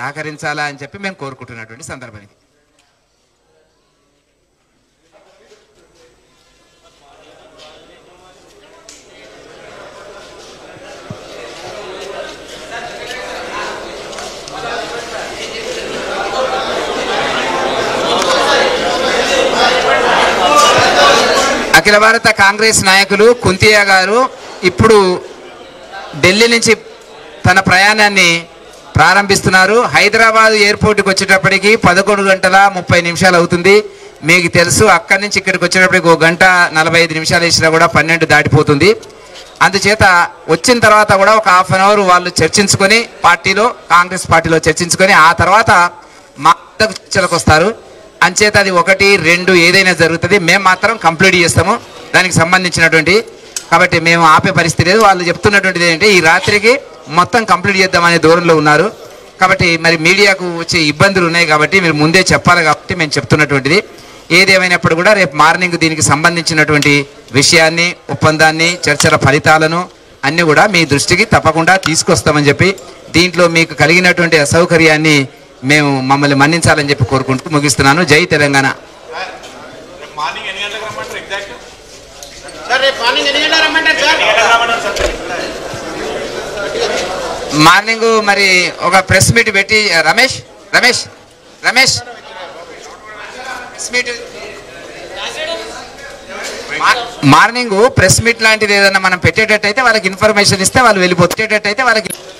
సహకరించాలా అని చెప్పి మేము కోరుకుంటున్నటువంటి సందర్భం ఇది అఖిల భారత కాంగ్రెస్ నాయకులు కుంతియా గారు ఇప్పుడు ఢిల్లీ నుంచి తన ప్రయాణాన్ని ప్రారంభిస్తున్నారు హైదరాబాద్ ఎయిర్పోర్ట్కి వచ్చేటప్పటికి పదకొండు గంటల ముప్పై నిమిషాలు అవుతుంది మీకు తెలుసు అక్కడి నుంచి ఇక్కడికి వచ్చేటప్పటికి ఒక గంట నలభై ఐదు నిమిషాలు వేసినా కూడా పన్నెండు దాటిపోతుంది అందుచేత వచ్చిన తర్వాత కూడా ఒక హాఫ్ అన్ అవర్ వాళ్ళు చర్చించుకొని పార్టీలో కాంగ్రెస్ పార్టీలో చర్చించుకొని ఆ తర్వాత మా వద్దకు చర్చలకు వస్తారు అంచేత అది ఒకటి రెండు ఏదైనా జరుగుతుంది మేము మాత్రం కంప్లీట్ చేస్తాము దానికి సంబంధించినటువంటి కాబట్టి మేము ఆపే పరిస్థితి లేదు వాళ్ళు చెప్తున్నటువంటిది ఏంటంటే ఈ రాత్రికి మొత్తం కంప్లీట్ చేద్దామనే దూరంలో ఉన్నారు కాబట్టి మరి మీడియాకు వచ్చే ఇబ్బందులు ఉన్నాయి కాబట్టి మీరు ముందే చెప్పాలి కాబట్టి మేము చెప్తున్నటువంటిది ఏదేమైనప్పుడు కూడా రేపు మార్నింగ్ దీనికి సంబంధించినటువంటి విషయాన్ని ఒప్పందాన్ని చర్చల ఫలితాలను అన్నీ కూడా మీ దృష్టికి తప్పకుండా తీసుకొస్తామని చెప్పి దీంట్లో మీకు కలిగినటువంటి అసౌకర్యాన్ని మేము మమ్మల్ని మన్నించాలని చెప్పి కోరుకుంటూ ముగిస్తున్నాను జై తెలంగాణ మార్నింగ్ ఎన్ని గంటలకు రమ్మంటారు ఎగ్జాక్ట్ సార్ రేపు మార్నింగ్ ఎన్ని గంటలకు రమ్మంటారు సార్ ఎన్ని గంటలకు రమ్మంటారు సార్ మార్నింగ్ మరి ఒక ప్రెస్ మీట్ పెట్టి రమేష్ రమేష్ రమేష్ ప్రెస్ మీట్ మా- మార్నింగ్ ప్రెస్ మీట్ లాంటిది ఏదైనా మనం పెట్టేటట్టయితే వాళ్ళకి ఇన్ఫర్మేషన్ ఇస్తే వాళ్ళు వెళ్ళిపోతేటట్టయితే వాళ్ళకి